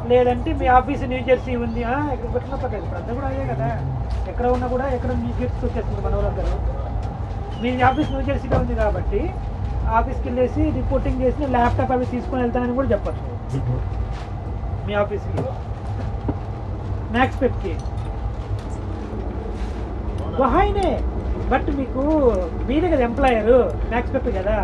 లేదంటే మీ office new Jersey ఉంది ఆ, ఎక్కడ పెట్టినా పర్లేదు ఇప్పుడు అంతా కూడా అదే కదా ఎక్కడ ఉన్నా కూడా ఎక్కడ న్యూ జెర్సీ వచ్చేస్తుంది మన వాళ్ళందరూ మీ ఆఫీస్ న్యూ జెర్సీలో ఉంది కాబట్టి ఆఫీస్కి వెళ్ళేసి రిపోర్టింగ్ చేసి ల్యాప్టాప్ అవి తీసుకొని వెళ్తానని కూడా చెప్పచ్చు మీ ఆఫీస్కి మ్యాక్స్ పెప్కి వహాయినే బట్ మీకు మీరే కదా ఎంప్లాయర్ మ్యాక్స్ పెప్ కదా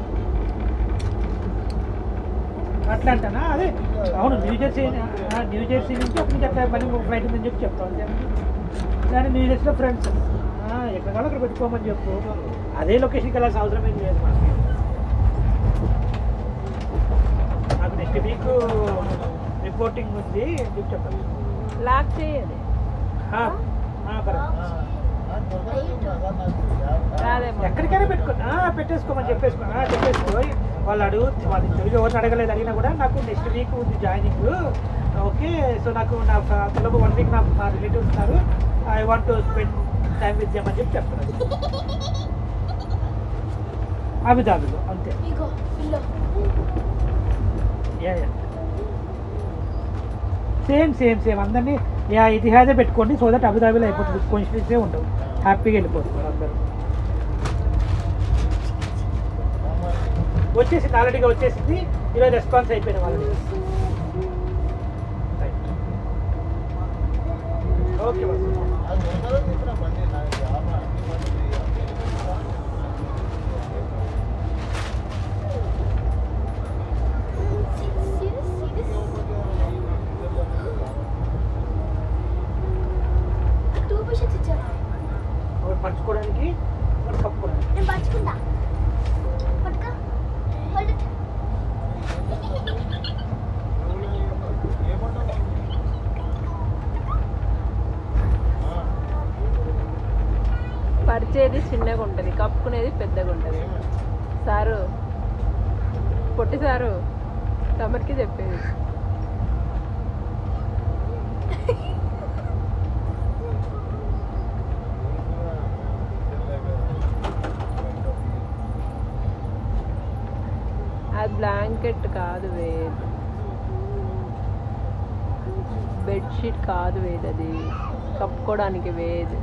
అట్లా అంటానా అదే అవును న్యూ జెర్సీ ఆ, న్యూ జెర్సీ నుంచి అక్కడి నుంచి అట్లా మళ్ళీ ఫ్లైట్ ఉందని చెప్పి చెప్తాను కానీ న్యూ జెర్సీలో ఫ్రెండ్స్ ఎక్కడ కావాలి అక్కడ పెట్టుకోమని చెప్పు అదే లొకేషన్కి వెళ్ళాల్సిన అవసరం ఏం లేదు మనకి నాకు నెక్స్ట్ వీక్ రిపోర్టింగ్ ఉంది అని చెప్పి చెప్పాలి లాక్ చేయాలి ఆ, ఆ, correct. రాదేమో ఎక్కడికైనా పెట్టుకో ఆ, పెట్టేసుకోమని చెప్పేసుకో ఆ, చెప్పేసుకో వాళ్ళు అడుగు వాళ్ళు ఇంటర్వ్యూ ఎవరిని అడగలేదు అడిగినా కూడా నాకు నెక్స్ట్ వీక్ ఉంది జాయినింగ్ ఓకే సో నాకు నా తెలుగు వన్ వీక్ నా మా రిలేటివ్స్ ఉన్నారు I want to spend time with them అని చెప్పి చెప్తాను అబుదాబిలో అంతే ఇగో పిల్లో yeah yeah same same same అందరినీ యా ఇతిహాదే పెట్టుకోండి సో దట్ అబుదాబిలో అయిపోతుంది కాన్స్టిట్యూన్సీ ఉండవు హ్యాపీగా వెళ్ళిపోతుంది అందరూ వచ్చేసింది ఆల్రెడీగా వచ్చేసింది ఈరోజు రెస్పాన్స్ అయిపోయిన వాళ్ళని ఓకే టూ పుషప్స్ ఇచ్చారు ఒకటి పంచుకోవడానికి ఒకటి కప్పుకోవడానికి నేను పంచుకుంటా పట్టుకో హోల్డ్ ఇట్ పరిచేది చిన్నగా ఉంటుంది కప్పుకునేది పెద్దగా ఉంటుంది సారు పొట్టి సారు తమరికి చెప్పేది అది బ్లాంకెట్ కాదు వేద్ బెడ్షీట్ కాదు వేద్ అది కప్పుకోవడానికి వేద్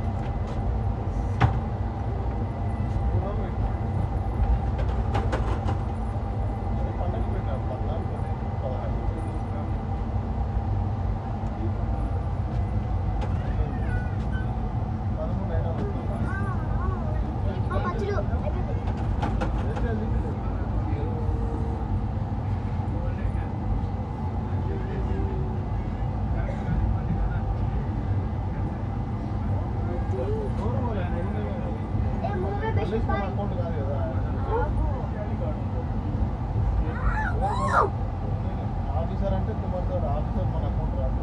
ఆ పచ్చులు అయిపోయింది ఏ మూవీ బెస్ట్ బాయ్ ఆఫీసర్ అంటే కుమార్ ఆఫీసర్ మన అకౌంట్ రాదు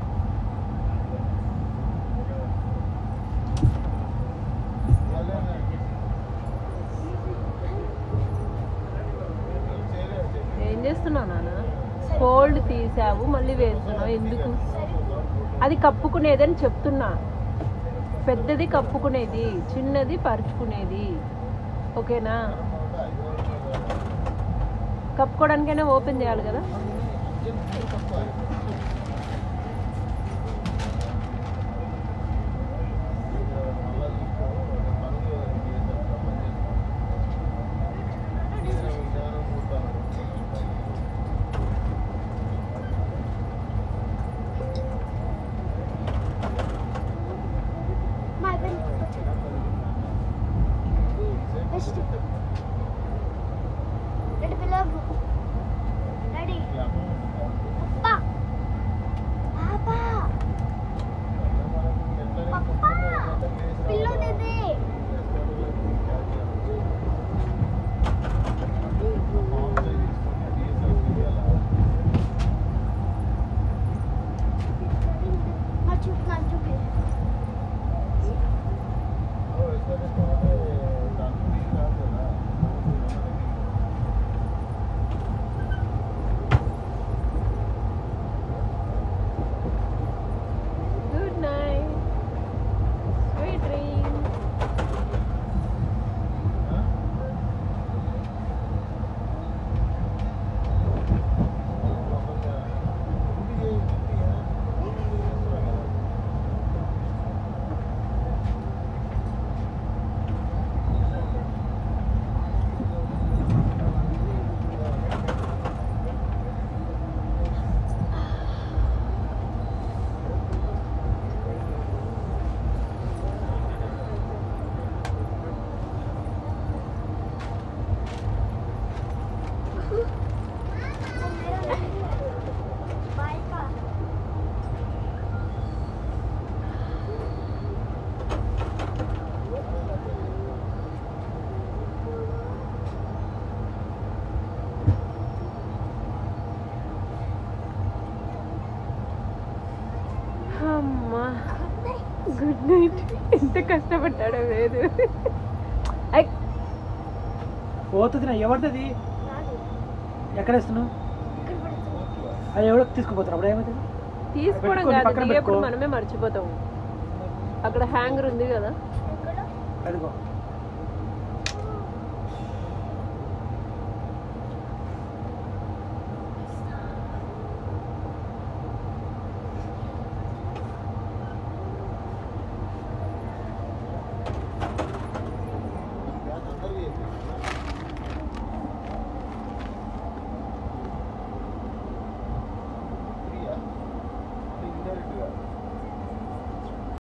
ఏం చేస్తున్నావు నాన్న ఫోల్డ్ తీసావు మళ్ళీ వేస్తున్నావు ఎందుకు అది కప్పుకునేదని చెప్తున్నా పెద్దది కప్పుకునేది చిన్నది పరుచుకునేది ఓకేనా కప్పుకోవడానికైనా ఓపెన్ చేయాలి కదా మా అయిపోయింది బెస్ట్ రెడీ పిల్లలు రెడీ పప్పా పాపా పప్పా పిల్లో దేదే మా చూపుతున్నాను చూపి good night sweet dream good night ఎంత కష్టపడ్డాడో లేదు ఐ, పోతుంది నా ఎవరిది రాదు ఎక్కడ వేస్తున్నావు ఇక్కడ పడుతుంది అది ఎవడో తీసుకుపోతారు అప్పుడు ఏమవుతుంది తీసుకోవడం పెట్టుకొని కాదు పక్కన దిగేప్పుడు పెట్టుకో. మనమే మర్చిపోతాము అక్కడ హ్యాంగర్ ఉంది కదా ఎక్కడ అదిగో